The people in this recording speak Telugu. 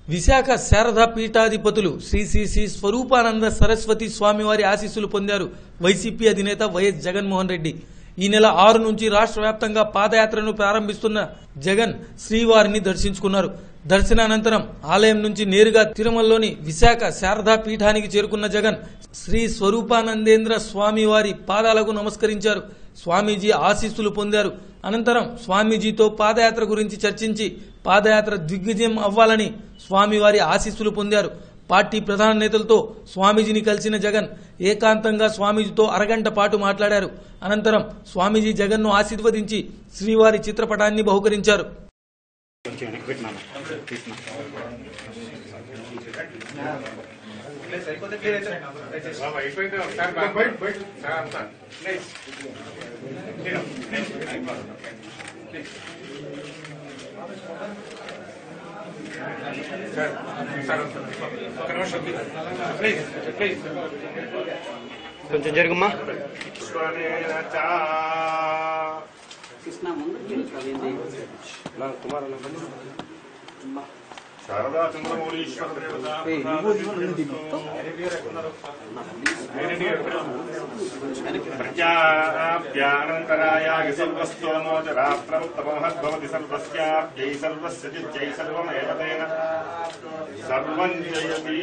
విశాఖ శారదా పీఠాధిపతులు శ్రీ శ్రీ శ్రీ స్వరూపానంద సరస్వతి స్వామివారి ఆశీస్సులు పొందారు వైసీపీ అధినేత వైఎస్ జగన్మోహన్ రెడ్డి ఈ నెల ఆరు నుంచి రాష్ట్ర వ్యాప్తంగా పాదయాత్రను ప్రారంభిస్తున్న జగన్ శ్రీవారిని దర్శించుకున్నారు దర్శనానంతరం ఆలయం నుంచి నేరుగా తిరుమలలోని విశాఖ శారదా పీఠానికి చేరుకున్న జగన్ శ్రీ స్వరూపానందేంద్ర స్వామివారి పాదాలకు నమస్కరించారు స్వామీజీ ఆశీస్సులు పొందారు అనంతరం స్వామీజీతో పాదయాత్ర గురించి చర్చించి పాదయాత్ర దిగ్విజయం అవ్వాలని స్వామివారి ఆశీస్సులు పొందారు పార్టీ ప్రధాన నేతలతో స్వామీజీని కలిసిన జగన్ ఏకాంతంగా స్వామీజీతో అరగంట పాటు మాట్లాడారు అనంతరం స్వామీజీ జగన్ను ఆశీర్వదించి శ్రీవారి చిత్రపటాన్ని బహుకరించారు కొంచెం వెనక్కి పెట్టినాను తీసిన అయిపోయింది ఒకసారి బయట బయట సార్ అంతా ప్లీజ్ సార్ సార్ ఒక నిమిషం ప్లీజ్ ప్లీజ్ కొంచెం జరుగుమ్మా ఈశ్వరేణ చ శారదా చంద్రమౌళీశ్వర ప్రజాభ్యానంతరాయాగి సర్వస్తోమోచరా ప్రవృత్తమహద్భవతి సర్వస్యాప్యై సర్వస్య చిత్తై సర్వమేవ తేన సర్వం జయతి